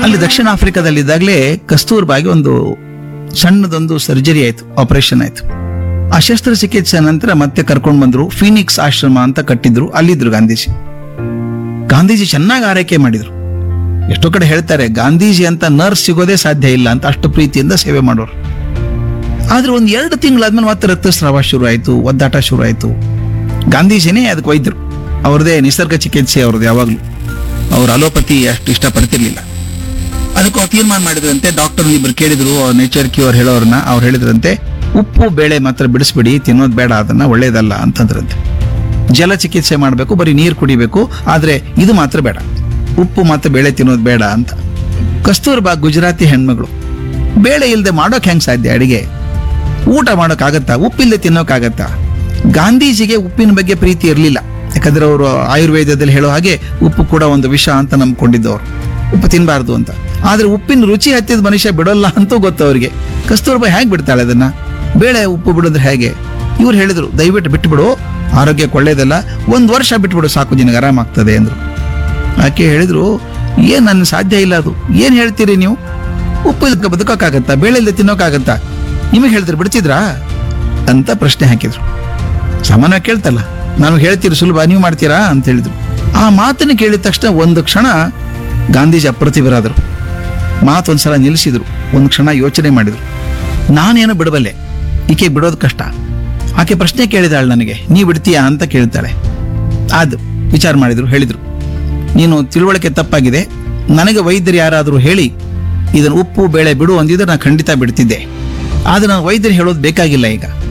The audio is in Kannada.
ಅಲ್ಲಿ ದಕ್ಷಿಣ ಆಫ್ರಿಕಾದಲ್ಲಿದ್ದಾಗಲೇ ಕಸ್ತೂರ್ಬಾಗಿ ಒಂದು ಸಣ್ಣದೊಂದು ಸರ್ಜರಿ ಆಯ್ತು ಆಪರೇಷನ್ ಆಯ್ತು ಆ ಶಸ್ತ್ರಚಿಕಿತ್ಸೆ ನಂತರ ಮತ್ತೆ ಕರ್ಕೊಂಡು ಬಂದ್ರು ಫೀನಿಕ್ಸ್ ಆಶ್ರಮ ಅಂತ ಕಟ್ಟಿದ್ರು ಅಲ್ಲಿದ್ರು ಗಾಂಧೀಜಿ ಗಾಂಧೀಜಿ ಚೆನ್ನಾಗಿ ಆರೈಕೆ ಮಾಡಿದ್ರು ಎಷ್ಟೋ ಕಡೆ ಹೇಳ್ತಾರೆ ಗಾಂಧೀಜಿ ಅಂತ ನರ್ಸ್ ಸಿಗೋದೇ ಸಾಧ್ಯ ಇಲ್ಲ ಅಂತ ಅಷ್ಟು ಪ್ರೀತಿಯಿಂದ ಸೇವೆ ಮಾಡೋರು ಆದ್ರೆ ಒಂದ್ ಎರಡು ತಿಂಗಳಾದ್ಮೇಲೆ ಮತ್ತೆ ರಕ್ತಸ್ರಾವ ಶುರು ಆಯ್ತು ಒದ್ದಾಟ ಶುರು ಆಯ್ತು ಗಾಂಧೀಜಿನೇ ಅದಕ್ಕೆ ವೈದ್ಯರು ಅವ್ರದೇ ನಿಸರ್ಗ ಚಿಕಿತ್ಸೆ ಅವ್ರದ್ದು ಯಾವಾಗ್ಲೂ ಅವ್ರ ಅಲೋಪತಿ ಅಷ್ಟು ಇಷ್ಟಪಡ್ತಿರ್ಲಿಲ್ಲ ಅದಕ್ಕೆ ಅವ್ರು ತೀರ್ಮಾನ ಮಾಡಿದ್ರಂತೆ ಡಾಕ್ಟರ್ ಇಬ್ರು ಕೇಳಿದ್ರು ನೇಚರ್ ಕ್ಯೂರ್ ಹೇಳೋರ್ನ ಅವ್ರು ಹೇಳಿದ್ರಂತೆ ಉಪ್ಪು ಬೇಳೆ ಮಾತ್ರ ಬಿಡಿಸ್ಬಿಡಿ ತಿನ್ನೋದು ಬೇಡ ಅದನ್ನ ಒಳ್ಳೇದಲ್ಲ ಅಂತಂದ್ರಂತೆ ಜಲ ಚಿಕಿತ್ಸೆ ಮಾಡಬೇಕು ಬರೀ ನೀರು ಕುಡಿಬೇಕು ಆದ್ರೆ ಇದು ಮಾತ್ರ ಬೇಡ ಉಪ್ಪು ಮಾತ್ರ ಬೇಳೆ ತಿನ್ನೋದು ಬೇಡ ಅಂತ ಕಸ್ತೂರ್ಬಾ ಗುಜರಾತಿ ಹೆಣ್ಮಗಳು ಬೇಳೆ ಇಲ್ಲದೆ ಮಾಡೋಕ್ ಹೆಂಗ್ ಸಾಧ್ಯ ಅಡಿಗೆ ಊಟ ಮಾಡೋಕ್ಕಾಗತ್ತಾ ಉಪ್ಪಿಲ್ಲದೆ ತಿನ್ನೋಕ್ಕಾಗತ್ತಾ ಗಾಂಧೀಜಿಗೆ ಉಪ್ಪಿನ ಬಗ್ಗೆ ಪ್ರೀತಿ ಇರಲಿಲ್ಲ ಯಾಕಂದ್ರೆ ಅವರು ಆಯುರ್ವೇದದಲ್ಲಿ ಹೇಳೋ ಹಾಗೆ ಉಪ್ಪು ಕೂಡ ಒಂದು ವಿಷ ಅಂತ ನಂಬ್ಕೊಂಡಿದ್ದವ್ರು ಉಪ್ಪು ತಿನ್ನಬಾರ್ದು ಅಂತ ಆದ್ರೆ ಉಪ್ಪಿನ ರುಚಿ ಹತ್ತಿದ ಮನುಷ್ಯ ಬಿಡೋಲ್ಲ ಅಂತೂ ಗೊತ್ತು ಅವ್ರಿಗೆ ಕಸ್ತೂರ್ಬಾ ಹೇಗೆ ಬಿಡ್ತಾಳೆ ಅದನ್ನ ಬೇಳೆ ಉಪ್ಪು ಬಿಡೋದ್ರೆ ಹೇಗೆ ಇವ್ರು ಹೇಳಿದ್ರು ದಯವಿಟ್ಟು ಬಿಟ್ಬಿಡು ಆರೋಗ್ಯಕ್ಕೆ ಒಳ್ಳೇದಲ್ಲ ಒಂದ್ ವರ್ಷ ಬಿಟ್ಬಿಡು ಸಾಕು ನಿನಗೆ ಆರಾಮಾಗ್ತದೆ ಅಂದ್ರು ಆಕೆ ಹೇಳಿದ್ರು ಏನ್ ನನ್ನ ಸಾಧ್ಯ ಇಲ್ಲ ಅದು ಏನ್ ಹೇಳ್ತೀರಿ ನೀವು ಉಪ್ಪು ಇಲ್ಲದೆ ಬದುಕೋಕ್ಕಾಗತ್ತಾ ಬೇಳೆ ಇಲ್ಲದೆ ತಿನ್ನೋಕ್ಕಾಗತ್ತಾ ನಿಮಗೆ ಹೇಳಿದ್ರೆ ಬಿಡ್ತಿದ್ರಾ ಅಂತ ಪ್ರಶ್ನೆ ಹಾಕಿದ್ರು ಸಾಮಾನ್ಯವಾಗಿ ಕೇಳ್ತಲ್ಲ ನಾನು ಹೇಳ್ತೀರಿ ಸುಲಭ ನೀವು ಮಾಡ್ತೀರಾ ಅಂತ ಹೇಳಿದ್ರು ಆ ಮಾತನ್ನು ಕೇಳಿದ ತಕ್ಷಣ ಒಂದು ಕ್ಷಣ ಗಾಂಧೀಜಿ ಅಪ್ರತಿಭರಾದರು ಮಾತೊಂದ್ಸಲ ನಿಲ್ಲಿಸಿದ್ರು ಒಂದು ಕ್ಷಣ ಯೋಚನೆ ಮಾಡಿದ್ರು ನಾನೇನು ಬಿಡಬಲ್ಲೆ ಈಕೆ ಬಿಡೋದು ಕಷ್ಟ ಆಕೆ ಪ್ರಶ್ನೆ ಕೇಳಿದಾಳೆ ನನಗೆ ನೀ ಬಿಡ್ತೀಯಾ ಅಂತ ಕೇಳ್ತಾಳೆ ಅದು ವಿಚಾರ ಮಾಡಿದ್ರು ಹೇಳಿದ್ರು ನೀನು ತಿಳುವಳಿಕೆ ತಪ್ಪಾಗಿದೆ ನನಗೆ ವೈದ್ಯರು ಯಾರಾದರೂ ಹೇಳಿ ಇದನ್ನು ಉಪ್ಪು ಬೇಳೆ ಬಿಡು ಅಂದಿದ್ರೆ ನಾನು ಖಂಡಿತ ಬಿಡ್ತಿದ್ದೆ ಆದ್ರೆ ನಾನು ವೈದ್ಯರು ಹೇಳೋದು ಬೇಕಾಗಿಲ್ಲ ಈಗ